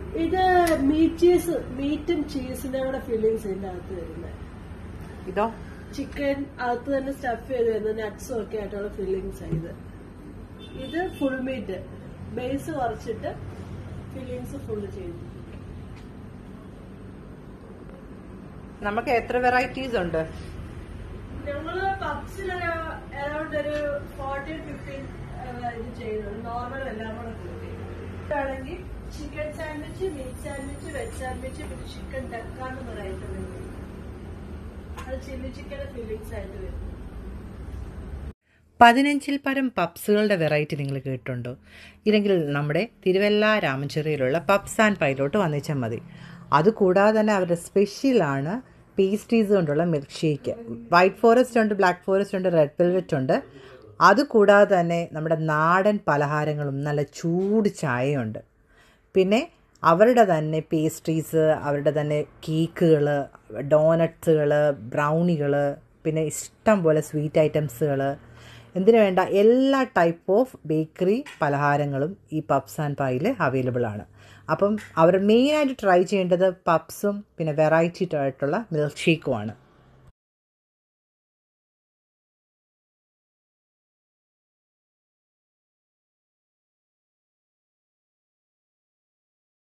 ഇത് meet cheese മീറ്റും ചീസിന്റെ കൂടെ fillings ഇതിന്റെ അകത്ത് വരുന്നത് ഇതോ ചിക്കൻ അകത്ത് തന്നെ സ്റ്റഫ് ചെയ്ത് വരുന്ന നട്ട്സും ഒക്കെ ആയിട്ടുള്ള ഫില്ലിങ്സ് ഇത് ഇത് ഫുൾ മീറ്റ് ബേസ് കുറച്ചിട്ട് ഫില്ലിങ്സ് ഫുള്ള് ചെയ്തു നമുക്ക് എത്ര വെറൈറ്റീസ് ഉണ്ട് ഞങ്ങള് പബ്സിൽ അറൌണ്ട് ഒരു ഫോർട്ടീൻ ഫിഫ്റ്റീൻ ഇത് ചെയ്യുന്നുണ്ട് നോർമൽ എല്ലാം കൂടെ കൂട്ടി ആണെങ്കിൽ chicken sandwich meat sandwich veg sandwich പിന്നെ ചിക്കൻ ഡക്കാന്ന് പറയുന്നത് അത് ചില്ലി ചിക്കൻ ഫില്ലിങ്സ് ആയിട്ട് വരും പതിനഞ്ചിൽ പരം പപ്സുകളുടെ വെറൈറ്റി നിങ്ങൾ കേട്ടിട്ടുണ്ടോ ഇല്ലെങ്കിൽ നമ്മുടെ തിരുവല്ല രാമഞ്ചെറിയിലുള്ള പപ്സ് ആൻഡ് പൈലോട്ട് വന്നിച്ചാൽ മതി അതുകൂടാതെ തന്നെ അവരുടെ സ്പെഷ്യലാണ് പേസ്ട്രീസ് കൊണ്ടുള്ള മിൽക്ക് ഷേക്ക് വൈറ്റ് ഫോറസ്റ്റ് ഉണ്ട് ബ്ലാക്ക് ഫോറസ്റ്റ് ഉണ്ട് റെഡ് വെൽവെറ്റ് ഉണ്ട് അതുകൂടാതെ തന്നെ നമ്മുടെ നാടൻ പലഹാരങ്ങളും നല്ല ചൂട് ചായയുണ്ട് പിന്നെ അവരുടെ തന്നെ പേസ്ട്രീസ് അവരുടെ തന്നെ കേക്കുകൾ ഡോനട്ട്സുകൾ ബ്രൗണികൾ പിന്നെ ഇഷ്ടം പോലെ സ്വീറ്റ് ഐറ്റംസുകൾ എന്തിനു വേണ്ട എല്ലാ ടൈപ്പ് ഓഫ് ബേക്കറി പലഹാരങ്ങളും ഈ പപ്സ് ആൻഡ് പായിൽ അവൈലബിൾ ആണ് അപ്പം അവർ മെയിനായിട്ട് ട്രൈ ചെയ്യേണ്ടത് പപ്സും പിന്നെ വെറൈറ്റി ആയിട്ടുള്ള മിൽക്ക് ഷേക്കുമാണ്